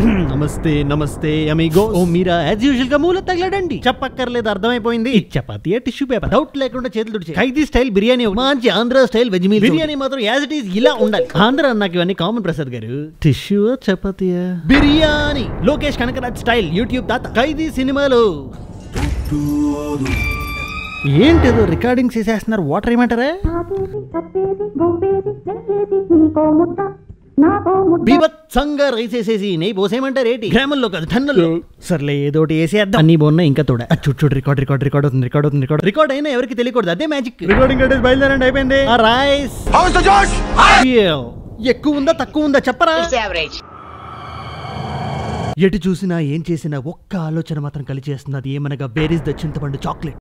నమస్తే నమస్తే అమిగో ఓ మీరా యాజ్ యూజువల్ గా మూల తగలడండి చెప్పక్కర్లేదు అర్థమైపోయింది ఈ చపాతీ టిష్యూ పేపర్ డౌట్ లేకుండా చేతులు తుడిచే ఖైదీ స్టైల్ బిర్యానీ ఒకటి. మంచి Andhra style veg meal biryani మాత్రం యాజ్ ఇట్ ఈస్ ఇలా ఉండాలి ఆంధ్ర అన్నాక ఇవన్నీ కామన్ ప్రసాద్ గారు టిష్యూ చపాతీయా బిర్యానీ లోకేష్ కనకరాజ్ స్టైల్ యూట్యూబ్ తాత ఖైదీ సినిమాలు ఏంటిదో రికార్డింగ్ చేసేస్తున్నారు వాటర్ ఏమంటారా తాగేది తప్పేది గోపేది చెయ్యేది నీకో ముద్ద నాకో ముద్ద బీభత్సంగా రైస్ వేసేసి నెయ్యి పోసేయమంటారు ఏంటి గ్రామంలో కాదు టన్నుల్లో సర్లే ఏదోటి వేసేద్దాం అన్ని బాగున్నాయి ఇంకా తోడ ఆ చూడు చూడు రికార్డ్ రికార్డ్ రికార్డ్ అవుతుంది రికార్డ్ అవుతుంది రికార్డ్ రికార్డ్ అయినా ఎవరికి తెలియకూడదు అదే మ్యాజిక్ రికార్డింగ్ కట్టేసి బయలుదేరండి అయిపోయింది ఆ రైస్ ఎక్కువ ఉందా తక్కువ ఉందా చెప్పరా average. ఎటు చూసినా ఏం చేసినా ఒక్క ఆలోచన మాత్రం కలిచేస్తుంది అది ఏమనగా వేర్ ఇస్ ద చింతపండు చాక్లెట్